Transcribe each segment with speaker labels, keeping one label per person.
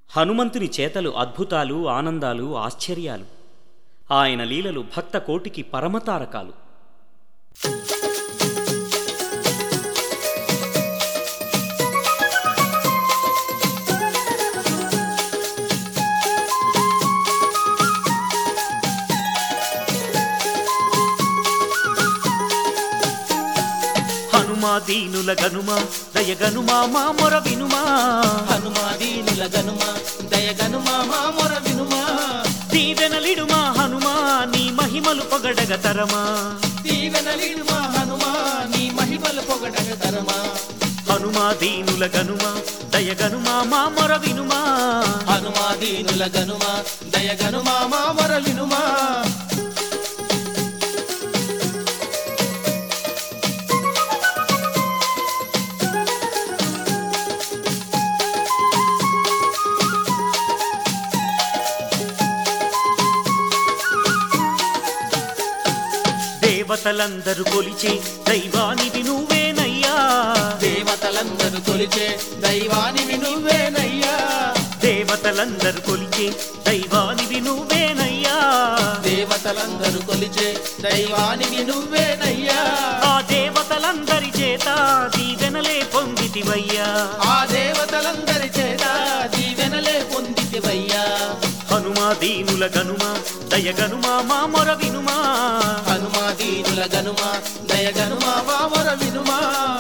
Speaker 1: హనుమంతుని చేతలు అద్భుతాలు ఆనందాలు ఆశ్చర్యాలు ఆయన లీలలు భక్త కోటికి పరమతారకాలు హనుమా దీనుల గనుమ దయగనుమా మా మొర వినుమా
Speaker 2: హనుమాదీనుల గనుమ దయగనుమా మా మొర వినుమా
Speaker 1: దీవెనలిడుమా హనుమా నీ మహిమలు పొగడగ తరమా
Speaker 2: దీవెనలిడుమా హనుమా నీ మహిమలు పొగడగ తరమా
Speaker 1: హనుమా దీనుల గనుమ దయగనుమా మా మొర వినుమా
Speaker 2: హనుమాదీనుల గనుమ దయగనుమా మా మొర వినుమా
Speaker 1: దేవతలందరూ కొలిచే దైవానివి నువ్వేనయ్యా
Speaker 2: దేవతలందరూ కొలిచే దైవానివి నువ్వేనయ్యా
Speaker 1: దేవతలందరూ కొలిచే దైవానివి నువ్వేనయ్యా
Speaker 2: దేవతలందరూ కొలిచే దైవానివి నువ్వేనయ్యా
Speaker 1: ఆ దేవతలందరి చేత దీవెనలే పొందితివయ్యా
Speaker 2: ఆ దేవతలందరి చేత దీవెనలే పొందితివయ్యా
Speaker 1: హనుమా దీనుల గనుమ దయగనుమా మా మొర వినుమా
Speaker 2: హనుమాదీనుల గనుమ దయగనుమా మా మొర వినుమా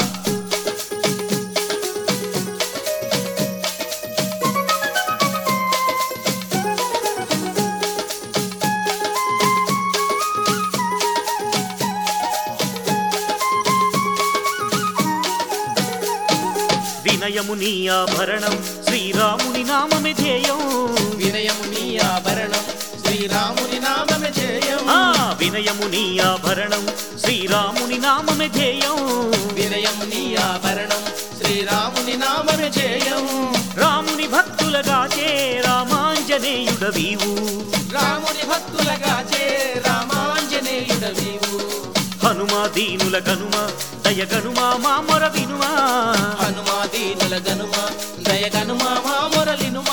Speaker 1: వినయము నీ ఆభరణం శ్రీరాముని నామమే ధ్యేయం
Speaker 2: వినయము నీ ఆభరణం శ్రీరాముని నామమే జయం
Speaker 1: ఆ వినయము నీ ఆభరణం శ్రీరాముని నామమే ధ్యేయం
Speaker 2: వినయము నీ ఆభరణం శ్రీరాముని నామమే జయం
Speaker 1: రాముని భక్తులగాచే రామాంజనేయుడవీవు
Speaker 2: రాముని భక్తులగా చే రామాంజనేయుడవీవు
Speaker 1: హనుమా దీనుల గనుమ దయగనుమా మా మొర వినుమా
Speaker 2: హనుమాదీనుల గనుమ దయగనుమా మా మొరలినుమా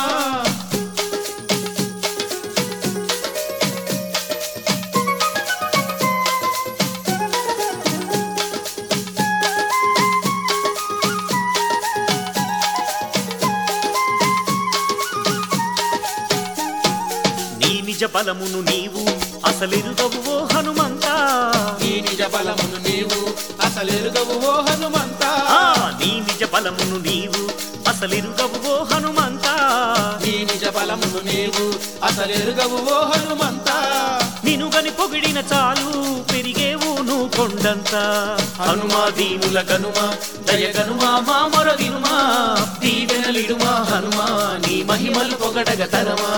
Speaker 1: నీ నిజ బలమును నీవు అసలెరుగవు ఓ హనుమంతా
Speaker 2: నీ నిజ బలమును నీవు అసలెరుగవు ఓ హనుమంతా
Speaker 1: ఆ నీ నిజ బలమును నీవు అసలెరుగవు ఓ హనుమంతా
Speaker 2: నీ నిజ బలమును నీవు అసలెరుగవు ఓ హనుమంతా
Speaker 1: నినుగని పొగిడిన చాలు పెరిగేవు నువ్వు కొండంత హనుమా దీనుల గనుమ దయగనుమా మా మొర వినుమా దీవెనలిడుమా హనుమా నీ మహిమలు పొగడగ తరమా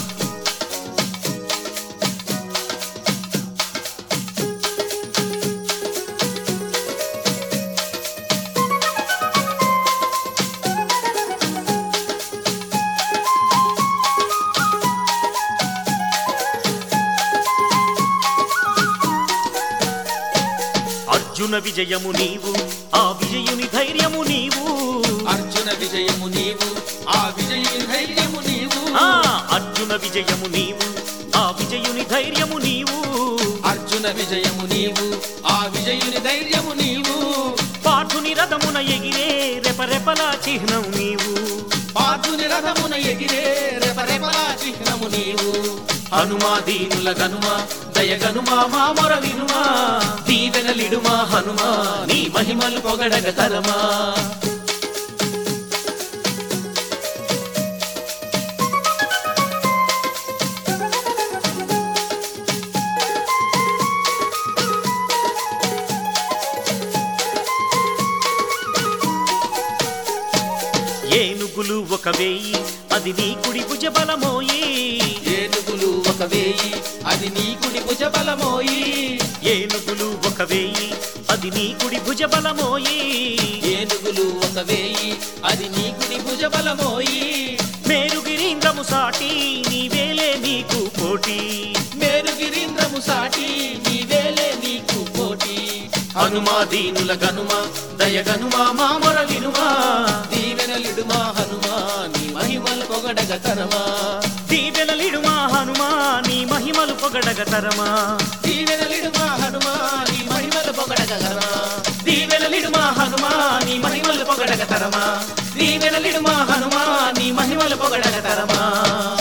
Speaker 1: అర్జున విజయము నీవు ఆ విజయుని ధైర్యము నీవు
Speaker 2: అర్జున విజయము నీవు ఆ విజయుని ధైర్యము నీవు
Speaker 1: ఆ అర్జున విజయము నీవు ఆ విజయుని ధైర్యము నీవు
Speaker 2: అర్జున విజయము నీవు ఆ విజయుని ధైర్యము నీవు
Speaker 1: పాఠుని రథమున ఎగిరే రెపరెపలా చిహ్నం నీవు
Speaker 2: పార్థుని రథమున ఎగిరే రెపరెపలా చిహ్నము నీవు
Speaker 1: హనుమా దీనుల గనుమా దయగనుమా మా మొర వినుమా దీవెనలిడుమా హనుమా నీ మహిమలు పొగడగ తరమా ఏనుగులు ఒక వేయి అది నీ కుడి భుజ బలమోయి
Speaker 2: ఏనుగులు ఒక వేయి అది నీ కుడి భుజ బలమోయి
Speaker 1: ఏనుగులు ఒక వేయి అది నీ కుడి భుజ బలమోయి
Speaker 2: ఏనుగులు ఒక వేయి అది నీ కుడి భుజ బలమోయి
Speaker 1: మేరుగిరీంద్రము సాటి నీవేలే నీకు పోటీ
Speaker 2: మేరుగిరీంద్రము సాటి నీవేలే నీకు పోటీ
Speaker 1: హనుమా దీనుల గనుమ దయగనుమా మా మొర వినుమా
Speaker 2: దీవెనలిడుమా హనుమా నీ మహిమలు పొగడగ తర తరమా
Speaker 1: దీవెనలిడుమా హనుమా నీ మహిమలు పొగడగ తరమా
Speaker 2: దీవెనలిడుమా హనుమా నీ మహిమలు పొగడగలమా
Speaker 1: దీవెనలిడుమా హనుమా నీ మహిమలు పొగడగ తరమా దీవెనలిడుమా హనుమా నీ మహిమలు పొగడగ తరమా